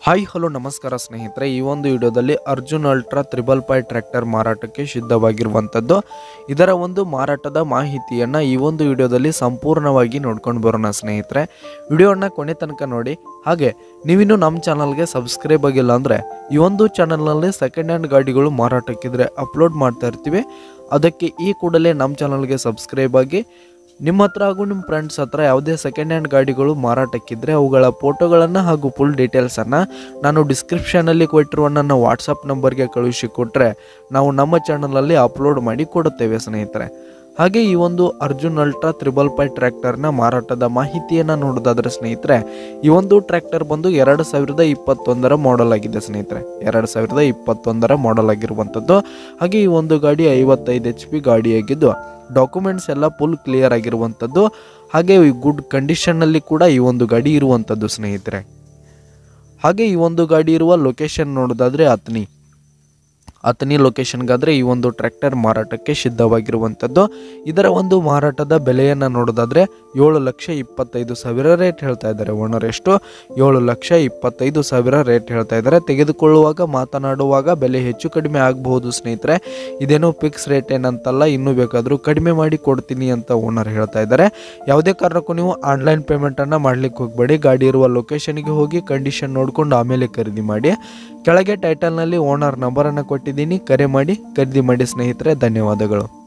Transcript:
hi hello ನಮಸ್ಕಾರ ಸ್ನೇಹಿತರೆ ಈ ಒಂದು ವಿಡಿಯೋದಲ್ಲಿ Arjun ultra triple five tractor ಮಾರಾಟಕ್ಕೆ ಸಿದ್ಧವಾಗಿರುವಂಥದ್ದು ಇದರ ಒಂದು ಮಾರಾಟದ ಮಾಹಿತಿಯನ್ನು ಈ ಒಂದು ವಿಡಿಯೋದಲ್ಲಿ ಸಂಪೂರ್ಣವಾಗಿ ನೋಡ್ಕೊಂಡು ಬರೋಣ ಸ್ನೇಹಿತರೆ ವಿಡಿಯೋನ ಕೊನೆ ತನಕ ನೋಡಿ ಹಾಗೆ ನೀವಿನ್ನೂ ನಮ್ಮ ಚಾನಲ್ಗೆ ಸಬ್ಸ್ಕ್ರೈಬ್ ಆಗಿಲ್ಲ ಅಂದರೆ ಈ ಒಂದು ಚಾನಲ್ನಲ್ಲಿ ಸೆಕೆಂಡ್ ಹ್ಯಾಂಡ್ ಗಾಡಿಗಳು ಮಾರಾಟಕ್ಕಿದ್ರೆ ಅಪ್ಲೋಡ್ ಮಾಡ್ತಾ ಇರ್ತೀವಿ ಅದಕ್ಕೆ ಈ ಕೂಡಲೇ ನಮ್ಮ ಚಾನಲ್ಗೆ ಸಬ್ಸ್ಕ್ರೈಬ್ ಆಗಿ ನಿಮ್ಮ ಹತ್ರ ಹಾಗೂ ನಿಮ್ಮ ಫ್ರೆಂಡ್ಸ್ ಹತ್ರ ಯಾವುದೇ ಸೆಕೆಂಡ್ ಹ್ಯಾಂಡ್ ಗಾಡಿಗಳು ಮಾರಾಟಕ್ಕಿದ್ರೆ ಅವುಗಳ ಫೋಟೋಗಳನ್ನು ಹಾಗೂ ಫುಲ್ ಡೀಟೇಲ್ಸನ್ನು ನಾನು ಡಿಸ್ಕ್ರಿಪ್ಷನಲ್ಲಿ ಕೊಟ್ಟಿರುವ ನನ್ನ ವಾಟ್ಸಪ್ ನಂಬರ್ಗೆ ಕಳುಹಿಸಿ ಕೊಟ್ಟರೆ ನಾವು ನಮ್ಮ ಚಾನಲಲ್ಲಿ ಅಪ್ಲೋಡ್ ಮಾಡಿ ಕೊಡುತ್ತೇವೆ ಸ್ನೇಹಿತರೆ ಹಾಗೆ ಈ ಒಂದು ಅರ್ಜುನ್ ಅಲ್ಟ್ರಾ ತ್ರಿಬಲ್ ಫೈ ಟ್ರ್ಯಾಕ್ಟರ್ನ ಮಾರಾಟದ ಮಾಹಿತಿಯನ್ನು ನೋಡೋದಾದ್ರೆ ಸ್ನೇಹಿತರೆ ಈ ಒಂದು ಟ್ರ್ಯಾಕ್ಟರ್ ಬಂದು ಎರಡು ಸಾವಿರದ ಇಪ್ಪತ್ತೊಂದರ ಮಾಡೆಲ್ ಆಗಿದೆ ಸ್ನೇಹಿತರೆ ಎರಡು ಸಾವಿರದ ಇಪ್ಪತ್ತೊಂದರ ಮಾಡೆಲ್ ಆಗಿರುವಂಥದ್ದು ಹಾಗೆ ಈ ಒಂದು ಗಾಡಿ ಐವತ್ತೈದು ಎಚ್ ಪಿ ಗಾಡಿಯಾಗಿದ್ದು ಡಾಕ್ಯುಮೆಂಟ್ಸ್ ಎಲ್ಲ ಫುಲ್ ಕ್ಲಿಯರ್ ಆಗಿರುವಂಥದ್ದು ಹಾಗೆ ಗುಡ್ ಕಂಡೀಷನ್ನಲ್ಲಿ ಕೂಡ ಈ ಒಂದು ಗಾಡಿ ಇರುವಂಥದ್ದು ಸ್ನೇಹಿತರೆ ಹಾಗೆ ಈ ಒಂದು ಗಾಡಿ ಇರುವ ಲೊಕೇಶನ್ ನೋಡೋದಾದ್ರೆ ಅತ್ನಿ ಅತನಿ ಲೊಕೇಶನ್ಗಾದರೆ ಈ ಒಂದು ಟ್ರ್ಯಾಕ್ಟರ್ ಮಾರಾಟಕ್ಕೆ ಸಿದ್ಧವಾಗಿರುವಂಥದ್ದು ಇದರ ಒಂದು ಮಾರಾಟದ ಬೆಲೆಯನ್ನು ನೋಡೋದಾದರೆ ಏಳು ಲಕ್ಷ ಇಪ್ಪತ್ತೈದು ಸಾವಿರ ರೇಟ್ ಹೇಳ್ತಾ ಇದ್ದಾರೆ ಓನರ್ ಎಷ್ಟು ಏಳು ಲಕ್ಷ ಇಪ್ಪತ್ತೈದು ಸಾವಿರ ರೇಟ್ ಹೇಳ್ತಾ ಇದ್ದಾರೆ ತೆಗೆದುಕೊಳ್ಳುವಾಗ ಮಾತನಾಡುವಾಗ ಬೆಲೆ ಹೆಚ್ಚು ಕಡಿಮೆ ಆಗಬಹುದು ಸ್ನೇಹಿತರೆ ಇದೇನೋ ಫಿಕ್ಸ್ ರೇಟ್ ಏನಂತಲ್ಲ ಇನ್ನೂ ಬೇಕಾದರೂ ಕಡಿಮೆ ಮಾಡಿ ಕೊಡ್ತೀನಿ ಅಂತ ಓನರ್ ಹೇಳ್ತಾ ಇದ್ದಾರೆ ಯಾವುದೇ ಕಾರಣಕ್ಕೂ ನೀವು ಆನ್ಲೈನ್ ಪೇಮೆಂಟನ್ನು ಮಾಡ್ಲಿಕ್ಕೆ ಹೋಗಬೇಡಿ ಗಾಡಿ ಇರುವ ಲೊಕೇಶನ್ಗೆ ಹೋಗಿ ಕಂಡೀಷನ್ ನೋಡಿಕೊಂಡು ಆಮೇಲೆ ಖರೀದಿ ಮಾಡಿ ಕೆಳಗೆ ಟೈಟಲ್ನಲ್ಲಿ ಓನರ್ ನಂಬರನ್ನು ಕೊಟ್ಟಿದ್ದೀನಿ ಕರೆ ಮಾಡಿ ಖರೀದಿ ಮಾಡಿ ಸ್ನೇಹಿತರೆ ಧನ್ಯವಾದಗಳು